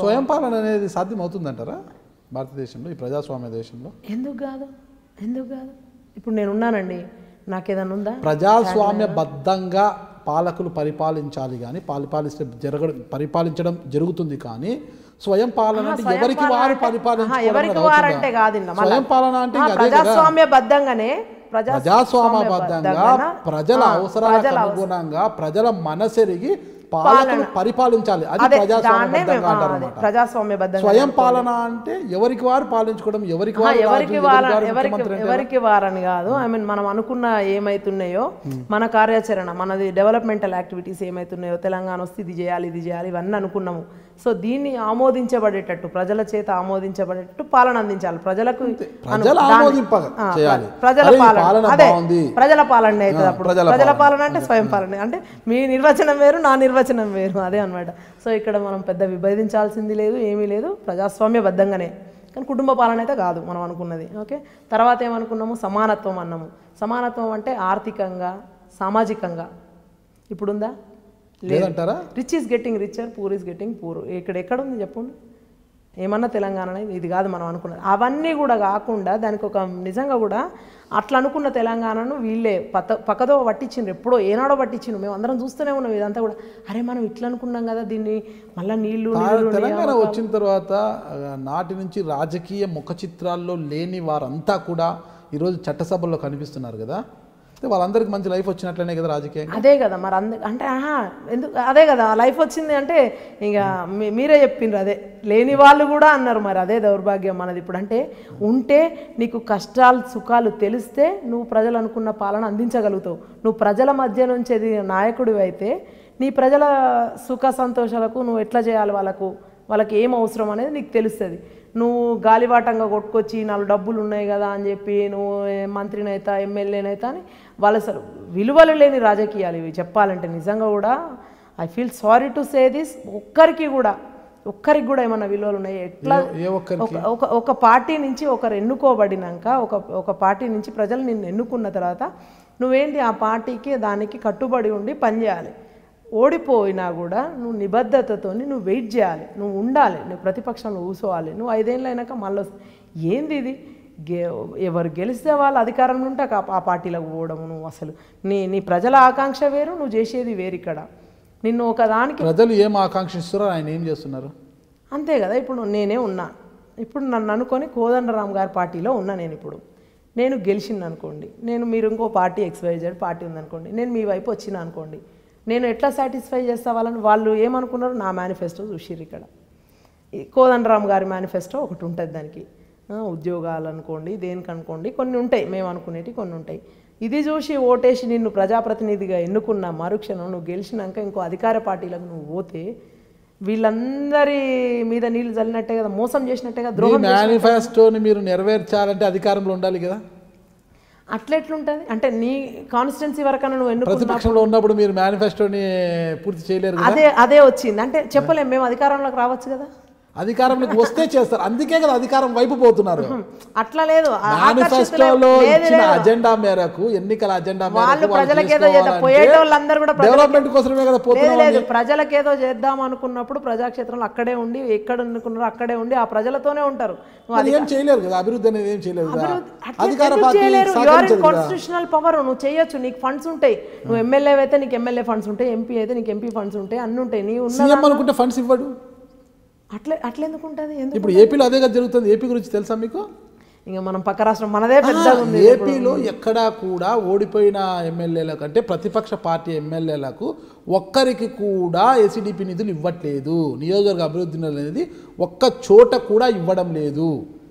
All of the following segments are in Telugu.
స్వయం పాలన అనేది సాధ్యం అవుతుందంటారా భారతదేశంలో ఈ ప్రజాస్వామ్య దేశంలో ఎందుకు కాదు ఎందుకు కాదు ఇప్పుడు నేను ఉన్నానండి నాకేదన్నా ఉందా ప్రజాస్వామ్యబద్ధంగా పాలకులు పరిపాలించాలి కానీ పరిపాలిస్తే జరగడం పరిపాలించడం జరుగుతుంది కానీ స్వయం పాలన అంటే స్వయం ఎవరికి పాలన వారు అంటే- పరిపాలించుకోవడం ఆహా, ఎవరికి అనేది వారంటే అవుతుందా? కాదు ఇంకా మళ్ళా. స్వయం పాలన అంటే ఆ, ఇంకా అదే కదా ప్రజాస్వామ్యబద్ధంగానే ప్రజాస్వామ్యబద్ధంగా ప్రజల ఆ, అవసరాలకు ప్రజల అవసరం. అనుగుణంగా ప్రజల మనసెరిగి పాలకులు పరిపాలించాలి అది అదే దాన్నే ప్రజాస్వామ్యబద్ధంగా మేము- ఆ, అంటారు అదే, అన్నమాట ప్రజాస్వామ్యబద్ధంగా స్వయం పాలన అంటే ఎవరికి వారు పాలించుకోవడం ఎవరికి ఆహా, వారు రాజు, ఎవరికి ఎవరికి వార వారు ఎవరికి ముఖ్యమంత్రి అంటే ఎవరికి వారని కాదు ఐ మీన్ మనం అనుకున్న ఏమైతున్నాయో మన కార్యాచరణ మనది డెవలప్మెంటల్ యాక్టివిటీస్ ఏమైతున్నాయో తెలంగాణ వస్తే ఇది చేయాలి ఇది చేయాలి ఇవన్నీ అనుకున్నాము సో దీన్ని ఆమోదించబడేటట్టు ప్రజల చేత ఆమోదించబడేటట్టు పాలన అందించాలి ప్రజలకు అను- ప్రజల దాన్ని- ఆమోదింప ఆ, చేయాలి. ప్రజల అరే, ఈ పాలన పాలన అదే బాగుంది. ప్రజల పాలన అవుతుంది అప్పుడు ప్రజల ప్రజల పాలన అంటే స్వయం పాలన అంటే మీ నిర్వచనం వేరు నా నిర్వచనం వేరు అదే అన్నమాట సో ఇక్కడ మనం పెద్ద విభేదించాల్సింది లేదు ఏమీ లేదు ప్రజాస్వామ్యబద్ధంగానే కానీ కుటుంబ పాలన అయితే కాదు మనం అనుకున్నది ఓకే తర్వాత ఏమనుకున్నాము సమానత్వం అన్నాము సమానత్వం అంటే ఆర్థికంగా సామాజికంగా ఇప్పుడుందా లేదంటారా rich is getting richer poor is getting poor ఇక్కడ ఎక్కడ ఉంది చెప్పండి ఏమన్నా తెలంగాణ ఇది కాదు మనం అనుకున్నది అవన్నీ కూడా కాకుండా దానికి ఒక నిజంగా కూడా అట్లా అనుకున్న తెలంగాణను వీళ్ళే పక్క పక్కదో పట్టించిండ్రు ఎప్పుడో ఏనాడో పట్టించిండ్రు మేము అందరం చూస్తూనే ఉన్నాం ఇదంతా కూడా అరే మనం ఇట్లా అనుకున్నాం కదా దీన్ని మళ్ళీ నీళ్లు నీళ్లు తెలంగాణ వచ్చిన తర్వాత ఆ, నాటి నుంచి రాజకీయ ముఖ చిత్రాల్లో లేని వారంతా కూడా ఈరోజు చట్టసభల్లో కనిపిస్తున్నారు కదా అయితే వాళ్ళందరికీ మంచి లైఫ్ వచ్చినట్లనే కదా రాజకీయంగా అదే కదా మరి అంద అంటే ఆహా ఎందుకు అదే కదా లైఫ్ వచ్చింది అంటే ఇక మీ- మీరే చెప్పిండ్రు అదే లేని వాళ్ళు కూడా అన్నారు మరి అదే దౌర్భాగ్యం మనది ఇప్పుడు అంటే ఉంటే నీకు కష్టాలు సుఖాలు తెలిస్తే నువ్వు ప్రజలు అనుకున్న పాలన అందించగలుగుతావు నువ్వు ప్రజల మధ్య నుంచి ఎదిగిన నాయకుడివి అయితే నీ ప్రజల సుఖ సంతోషాలకు నువ్వు ఎట్లా చేయాలి వాళ్ళకు వాళ్ళకి ఏం అవసరం అనేది నీకు తెలుస్తుంది నువ్వు గాలివాటంగా కొట్టుకొచ్చి నాలుగు డబ్బులు ఉన్నాయి కదా అని చెప్పి నువ్వు ఏ మంత్రినైతా ఎమ్మెల్యేనైతా అని వాళ్ళ అసలు విలువలు లేని రాజకీయాలు ఇవి చెప్పాలంటే నిజంగా కూడా I feel sorry to say this ఒక్కరికి కూడా ఒక్కరికి కూడా ఏమన్నా విలువలు ఉన్నాయి ఎట్లా ఏ ఒక్కరికి ఒక ఒక ఒక పార్టీ నుంచి ఒకరు ఎన్నుకోబడినాక ఒక ఒక పార్టీ నుంచి ప్రజలు నిన్ను ఎన్నుకున్న తర్వాత నువ్వేంటి ఆ పార్టీకి దానికి కట్టుబడి ఉండి పనిచేయాలి ఓడిపోయినా కూడా నువ్వు నిబద్ధతతోని నువ్వు వెయిట్ చేయాలి నువ్వు ఉండాలి నువ్వు ప్రతిపక్షంలో కూర్చోవాలి నువ్వు ఐదేళ్ళు అయినాక మళ్ళీ వస్త- ఏంది ఇది గే ఎవరు గెలిస్తే వాళ్ళు అధికారంలో ఉంటే ఆ ఆ పార్టీలకు పోవడం నువ్వు అసలు నీ నీ ప్రజల ఆకాంక్ష వేరు నువ్వు చేసేది వేరు ఇక్కడ నిన్ను ఒకదానికి ప్రజలు ఏం ఆకాంక్షిస్తారో ఆయన ఏం చేస్తున్నారు అంతే కదా ఇప్పుడు నేనే ఉన్నా ఇప్పుడు నన్ను అనుకొని కోదండరామ్ గారి పార్టీలో ఉన్నా నేను ఇప్పుడు నేను గెలిచింది అనుకోండి నేను మీరు ఇంకో పార్టీ ఎక్స్వైజెడ్ పార్టీ ఉందనుకోండి నేను మీ వైపు వచ్చిన అనుకోండి నేను ఎట్లా సాటిస్ఫై చేస్తా వాళ్ళని వాళ్ళు ఏమనుకున్నారు నా మేనిఫెస్టో చూసిర్రు ఇక్కడ ఈ కోదండరామ్ గారి మేనిఫెస్టో ఒకటి ఉంటుంది దానికి ఆ, ఉద్యోగాలు అనుకోండి దేనికి అనుకోండి కొన్ని ఉంటాయి మేము అనుకునేవి కొన్ని ఉంటాయి ఇది చూసి ఓటేసి నిన్ను ప్రజాప్రతినిధిగా ఎన్నుకున్న మరుక్షణం నువ్వు గెలిచినాక ఇంకో అధికార పార్టీలకు నువ్వు పోతే వీళ్ళందరి మీద నీళ్లు చల్లినట్టే కదా మోసం చేసినట్టే కదా మీ ద్రోహం మేనిఫెస్టోని మీరు నెరవేర్చాలంటే అధికారంలో ఉండాలి కదా అట్లెట్లుంటుంది అంటే నీ కాన్స్టిట్యున్సీ వరకన్నా నువ్వు ఎన్నుకున్న ప్రతిపక్షంలో ఉన్నప్పుడు మీరు మేనిఫెస్టోని పూర్తి చేయలేరు కదా అదే అదే వచ్చింది అంటే చెప్పలేం మేము అధికారంలోకి రావచ్చు కదా అధికారంలోకి వస్తే చేస్తారు అందుకే కదా అధికారం వైపు పోతున్నారు అట్లా లేదు ఆ- మేనిఫెస్టోలో లేదు, ఇచ్చిన లేదు. అజెండా మేరకు ఎన్నికల అజెండా వాళ్ళు ప్రజలకు ఏదో చేద్దాం పోయేటోళ్ళందరూ కూడా ప్రజలకి- డెవలప్మెంట్ కోసమే కదా లేదు పోతున్నాం లేదు ప్రజలకు ఏదో చేద్దాం అనుకున్నప్పుడు ప్రజాక్షేత్రంలో అక్కడే ఉండి ఎక్కడ అనుకున్నారో అక్కడే ఉండి ఆ ప్రజలతోనే ఉంటారు నువ్వు అది ఏం చేయలేరు కదా అభివృద్ధి అనేది ఏం చేయలేరు కదా అట్లా అధికార ఎందుకు పార్టీ చేయలేరు యూఆర్ సహకరించదు ఇన్ కదా కాన్స్టిట్యూషనల్ పవర్ నువ్వు చేయొచ్చు నీకు ఫండ్స్ ఉంటాయి నువ్వు ఎమ్మెల్యే అయితే నీకు ఎమ్మెల్యే ఫండ్స్ ఉంటాయి ఎంపీ అయితే నీకు ఎంపీ ఫండ్స్ ఉంటాయి అన్ని ఉంటాయి నీ ఉన్న సీఎం అనుకుంటే ఫండ్స్ ఇవ్వడు అట్లే అట్లా ఎందుకు ఉంటుంది ఎందుకు ఇప్పుడు ఏపీలో అదే కదా జరుగుతుంది ఏపీ గురించి తెలుసా మీకు ఇంకా మనం పక్క రాష్ట్రం మనదే పెద్దగా ఉంది ఏపీలో ఎక్కడా కూడా ఓడిపోయిన ఎమ్మెల్యేల కంటే ప్రతిపక్ష పార్టీ ఎమ్మెల్యేలకు ఒక్కరికి కూడా ఏసీడీపీ నిధులు ఇవ్వట్లేదు నియోజకవర్గ అభివృద్ధి నిధులు అనేది ఒక్క చోట కూడా ఇవ్వడం లేదు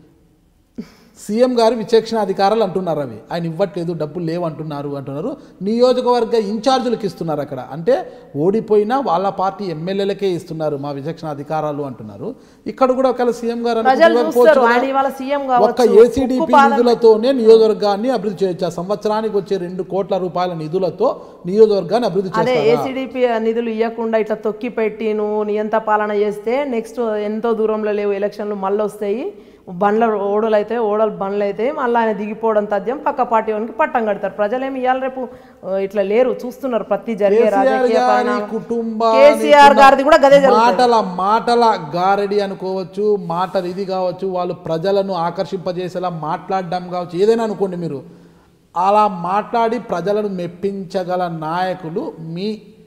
సీఎం గారు విచక్షణ అధికారాలు అంటున్నారు అవి ఆయన ఇవ్వట్లేదు డబ్బులు లేవు అంటున్నారు అంటున్నారు నియోజకవర్గ ఇన్ఛార్జీలకు ఇస్తున్నారు అక్కడ అంటే ఓడిపోయినా వాళ్ళ పార్టీ ఎమ్మెల్యేలకే ఇస్తున్నారు మా విచక్షణ అధికారాలు అంటున్నారు ఇక్కడ కూడా ఒకవేళ సీఎం గారు అనుకుంటే ప్రజలు ఇవ్వకపోవచ్చు చూస్తారు కదా. ఆయన ఇవాళ సీఎం ఒక్క కావచ్చు ఏసీడీపీ నిధులతోనే నియోజకవర్గాన్ని అభివృద్ధి చేయొచ్చు ఆ సంవత్సరానికి వచ్చే రెండు కోట్ల రూపాయల నిధులతో నియోజకవర్గాన్ని అభివృద్ధి అదే చేస్తారు ఏసీడీపీ నిధులు ఇవ్వకుండా ఇట్లా తొక్కి పెట్టి నువ్వు నియంత పాలన చేస్తే నెక్స్ట్ ఎంతో దూరంలో లేవు ఎలక్షన్లు మళ్ళీ వస్తాయి బండ్ల ఓడలు అయితే ఓడలు బండ్లు అయితే మళ్ళీ ఆయన దిగిపోవడం తథ్యం పక్క పార్టీ వానికి పట్టం కడతారు ప్రజలేమి ఇవాళ రేపు ఆ, ఇట్లా లేరు చూస్తున్నారు ప్రతి జరిగే కేసీఆర్ రాజకీయ గారి పరిణామం. కుటుంబానికి కేసీఆర్ గారిది కూడా గదే జరుగుతుంది మాటల మాటల గారడి అనుకోవచ్చు మాటలు ఇది కావచ్చు వాళ్ళు ప్రజలను ఆకర్షింపజేసేలా మాట్లాడడం కావచ్చు ఏదైనా అనుకోండి మీరు అలా మాట్లాడి ప్రజలను మెప్పించగల నాయకులు మీ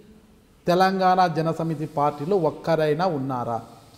తెలంగాణ జనసమితి పార్టీలో ఒక్కరైనా ఉన్నారా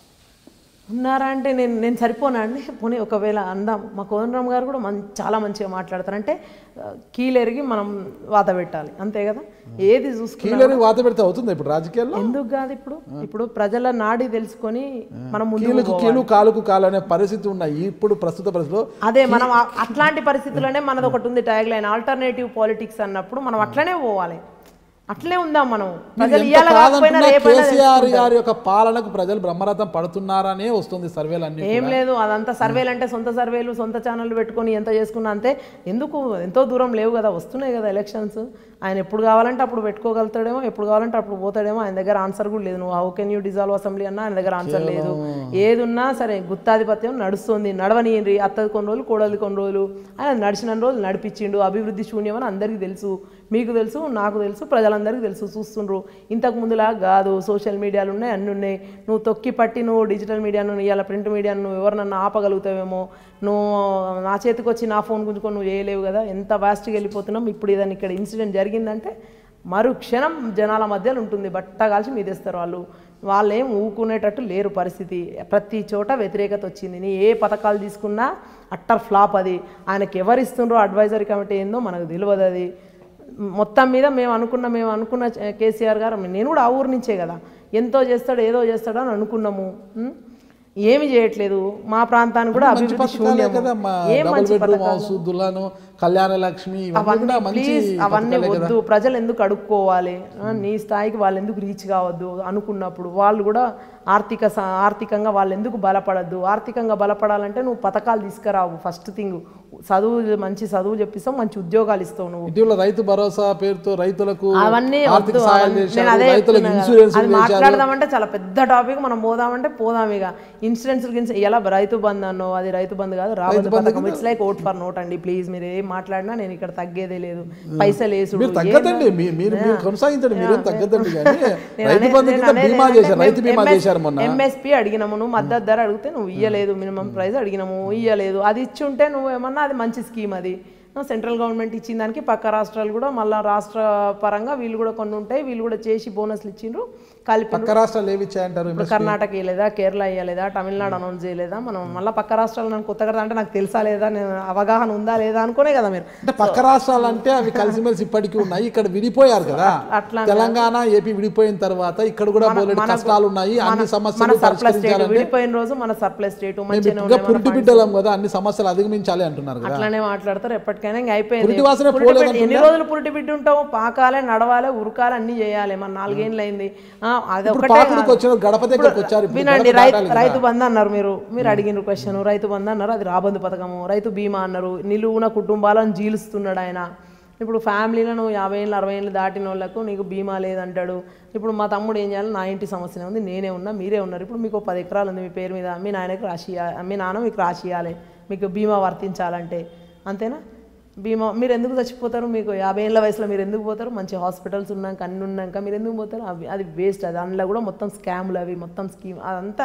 ఉన్నారా అంటే నేను నేను సరిపోనా అండి పోనీ ఒకవేళ అందాం మా కోదండరామ్ గారు కూడా మం చాలా మంచిగా మాట్లాడతారు అంటే ఆ, కీలెరిగి మనం వాత పెట్టాలి అంతే కదా ఏది చూసుకున్నా కీలని వాత పెడితే అవుతుంది ఇప్పుడు రాజకీయాల్లో ఎందుకు కాదు ఇప్పుడు ఇప్పుడు ప్రజల నాడి తెలుసుకొని మనం ముందు కీలుకు కీలు కాలుకు కాలు అనే పరిస్థితి ఉన్నాయి ఇప్పుడు ప్రస్తుత పరిస్థితిలో అదే మనం ఆ- అట్లాంటి పరిస్థితుల్లోనే మనది ఒకటి ఉంది ట్యాగ్ లైన్ ఆల్టర్నేటివ్ పాలిటిక్స్ అన్నప్పుడు మనం అట్లనే పోవాలి అట్లనే ఉందాం మనం ప్రజలు ఎంత ఇయ్యాల కాకపోయినా కాదనుకున్నా రేపైనా కేసీఆర్ గారి యొక్క పాలనకు ప్రజలు బ్రహ్మరథం పడుతున్నారనే వస్తుంది సర్వేలు అన్ని ఏం లేదు అదంతా సర్వేలు అంటే సొంత సర్వేలు సొంత ఛానళ్ళు పెట్టుకొని ఎంత చేసుకున్నా అంతే ఎందుకు ఎంతో దూరం లేవు కదా వస్తున్నాయి కదా ఎలక్షన్స్ ఆయన ఎప్పుడు కావాలంటే అప్పుడు పెట్టుకోగలుగుతాడేమో ఎప్పుడు కావాలంటే అప్పుడు పోతాడేమో ఆయన దగ్గర ఆన్సర్ కూడా లేదు నువ్వు how can you dissolve assembly అన్నా ఆయన దగ్గర ఆన్సర్ లేదు ఏది ఉన్నా సరే గుత్తాధిపత్యం నడుస్తుంది నడవనీయండి అత్తది కొన్ని రోజులు కోడలి కొన్ని రోజులు ఆయన నడిచిన రోజులు నడిపించిండు అభివృద్ధి శూన్యం అని అందరికీ తెలుసు మీకు తెలుసు నాకు తెలుసు ప్రజలందరికీ తెలుసు చూస్తుండ్రు ఇంతకు ముందులా కాదు సోషల్ మీడియాలు ఉన్నాయి అన్నీ ఉన్నాయి నువ్వు తొక్కి పట్టి నువ్వు డిజిటల్ మీడియాను ఇవాళ ప్రింట్ మీడియాను నువ్వు ఎవరినన్నా ఆపగలుగుతావేమో నువ్వు నా చేతికి వచ్చి నా ఫోన్ గుంజుకొని నువ్వు చేయలేవు కదా ఎంత వాస్ట్గా వెళ్ళిపోతున్నాం ఇప్పుడు ఏదైనా ఇక్కడ ఇన్సిడెంట్ జరిగిందంటే మరు క్షణం జనాల మధ్యలో ఉంటుంది బట్ట కాల్చి మీదేస్తారు వాళ్ళు వాళ్ళు ఏం ఊకునేటట్టు లేరు పరిస్థితి ప్రతి చోట వ్యతిరేకత వచ్చింది నీ ఏ పథకాలు తీసుకున్నా అట్టర్ ఫ్లాప్ అది ఆయనకి ఎవరు ఇస్తుండ్రో అడ్వైజరీ కమిటీ ఏందో మనకు తెలియదు అది మొత్తం మీద మేము అనుకున్న మేము అనుకున్న చ- కేసీఆర్ గారు నేను కూడా ఆ ఊరు నుంచే కదా ఎంతో చేస్తాడు ఏదో చేస్తాడు అని అనుకున్నాము ఉం? ఏమి చేయట్లేదు మా ప్రాంతానికి కూడా మంచి అభివృద్ధి పథకాలే శూన్యం కదా మా ఏం డబుల్ మంచి బెడ్రూమ్ పథకాలు హౌస్ దుల్లాను కళ్యాణ లక్ష్మి ఇవన్నీ అవన్నీ కూడా మంచి ప్లీజ్ అవన్నీ పథకాలే కదా వద్దు ప్రజలు ఎందుకు అడుక్కోవాలి ఆ, నీ స్థాయికి వాళ్ళు ఎందుకు రీచ్ కావద్దు అనుకున్నప్పుడు వాళ్ళు కూడా ఆర్థిక స- ఆర్థికంగా వాళ్ళు ఎందుకు బలపడద్దు ఆర్థికంగా బలపడాలంటే నువ్వు పథకాలు తీసుకురావు ఫస్ట్ థింగ్ చదువు మంచి చదువు చెప్పిస్తావు మంచి ఉద్యోగాలు ఇస్తావు నువ్వు ఇటీవల రైతు భరోసా పేరుతో రైతులకు అవన్నీ ఆర్థిక వద్దు సాయం అవన్నీ- చేశారు నేను అదే రైతులకు చెప్తున్నా కదా. ఇన్సూరెన్స్ అది మాట్లాడదామంటే చాలా పెద్ద టాపిక్ మనం పోదామంటే పోదాం ఇక ఇన్సూరెన్స్ గురించి ఎలా రైతు బంద్ అన్నో అది రైతు బంద్ కాదు రాబోదు పథకం it's like vote for note అండి ప్లీజ్ మీరు ఏం మాట్లాడినా నేను ఇక్కడ తగ్గేదే లేదు పైసలు వేసుడు మీరు తగ్గదండి మీ- మీరు మీరు కొనసాగించండి మీరేం తగ్గదండి కానీ నేను రైతు అనే- బంధు నేను కింద అనేది బీమా ఏంటంటే చేశారు రైతు బీమా MS చేశారు మొన్న ఎంఎస్పి అడిగినాము నువ్వు మద్దతు ధర అడిగితే నువ్వు ఇయ్యలేదు మినిమం ప్రైస్ అడిగినాము ఇయ్యలేదు అది ఇచ్చి ఉంటే నువ్వు ఏమన్నా అది మంచి స్కీమ్ అది సెంట్రల్ గవర్నమెంట్ ఇచ్చిన దానికి పక్క రాష్ట్రాలు కూడా మళ్ళీ రాష్ట్ర పరంగా వీళ్ళు కూడా కొన్ని ఉంటాయి వీళ్ళు కూడా చేసి బోనస్లు ఇచ్చిండ్రు కలిపి పక్క రాష్ట్రాలు ఏవి ఇచ్చాయంటారు ఇప్పుడు కర్ణాటక ఇవ్వలేదా కేరళ ఇవ్వలేదా తమిళనాడు అనౌన్స్ చేయలేదా మనం మళ్ళీ పక్క రాష్ట్రాలు నన్ను కొత్త కదా అంటే నాకు తెలుసా లేదా నేను అవగాహన ఉందా లేదా అనుకునే కదా మీరు అంటే పక్క రాష్ట్రాలు అంటే అవి కలిసిమెలిసి ఇప్పటికీ ఉన్నాయి ఇక్కడ విడిపోయారు కదా అట్లా తెలంగాణ ఏపీ విడిపోయిన తర్వాత ఇక్కడ కూడా బోలెడు కష్టాలు ఉన్నాయి అన్ని మన సమస్యలు సర్ప్లస్ స్టేట్ పరిష్కరించాలంటే విడిపోయిన రోజు మన సర్ప్లస్ స్టేట్ మంచిగా ఇంకా పురిటి బిడ్డలం కదా అన్ని సమస్యలు అధిగమించాలి అంటున్నారు కదా అట్లానే మాట్లాడతారు ఎప్పటికైనా ఇంక అయిపోయింది పురిటి వాసనే పురిటి బిడ్డ- పోలేదంటుందా? ఎన్ని రోజులు పురిటి బిడ్డ ఉంటావు పాకాలే నడవాలి ఉరకాలి అన్ని చేయాలి మన నాలుగేళ్ళు అయింది ఆ, అది ఇప్పుడు ఒకటే పాకుడికి వచ్చిన గడప దగ్గరకు వచ్చారు ఇప్పుడు వినండి గడప రైతు దాటాలి కదా. రైతు బంధు అన్నారు మీరు మీరు అడిగిన క్వశ్చన్ రైతు బంధు అన్నారు అది రాబందు పథకము రైతు బీమా అన్నారు నిలువున కుటుంబాలను జీలుస్తున్నాడు ఆయన ఇప్పుడు ఫ్యామిలీలను యాభై ఏళ్ళు అరవై ఏళ్ళు దాటిన వాళ్ళకు నీకు బీమా లేదంటాడు ఇప్పుడు మా తమ్ముడు ఏం చేయాలి నా ఇంటి సమస్యనే ఉంది నేనే ఉన్నా మీరే ఉన్నారు ఇప్పుడు మీకు ఓ పది ఎకరాలు ఉంది మీ పేరు మీద మీ నాయనకి రాసి మీ నాన్న మీకు రాసియాలి మీకు బీమా వర్తించాలంటే అంతేనా బీమా మీరు ఎందుకు చచ్చిపోతారు మీకు యాభై ఏళ్ళ వయసులో మీరు ఎందుకు పోతారు మంచి హాస్పిటల్స్ ఉన్నాక అన్ని ఉన్నాక మీరు ఎందుకు పోతారు అవి అది వేస్ట్ అది అందులో కూడా మొత్తం స్కామ్లు అవి మొత్తం స్కీమ్ అదంతా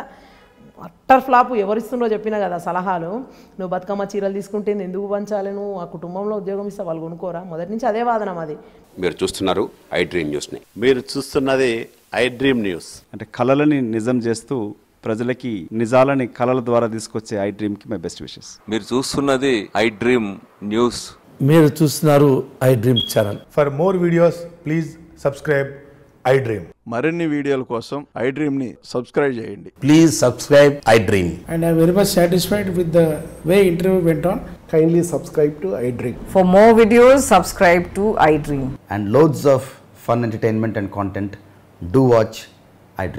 అట్టర్ ఫ్లాప్ ఎవరిస్తుండో చెప్పినా కదా సలహాలు నువ్వు బతుకమ్మ చీరలు తీసుకుంటే ఎందుకు పంచాలి నువ్వు ఆ కుటుంబంలో ఉద్యోగం ఇస్తే వాళ్ళు కొనుక్కోరా మొదటి నుంచి అదే వాదన మాది మీరు చూస్తున్నారు ఐ డ్రీమ్ న్యూస్ని మీరు చూస్తున్నది ఐ డ్రీమ్ న్యూస్ అంటే కళలని నిజం చేస్తూ ప్రజలకి నిజాలని కళల ద్వారా తీసుకొచ్చే ఐ డ్రీమ్కి మై బెస్ట్ విషెస్ మీరు చూస్తున్నది ఐ డ్రీమ్ న్యూస్ మీరు చూస్తున్నారు iDream channel For more videos, please subscribe iDream. మరిన్ని వీడియోల కోసం ఐ డ్రీమ్ని సబ్స్క్రైబ్ చేయండి please subscribe iDream and I'm very much satisfied with the way interview went on. Kindly subscribe to iDream. For more videos, subscribe to iDream. and loads of fun entertainment and content, do watch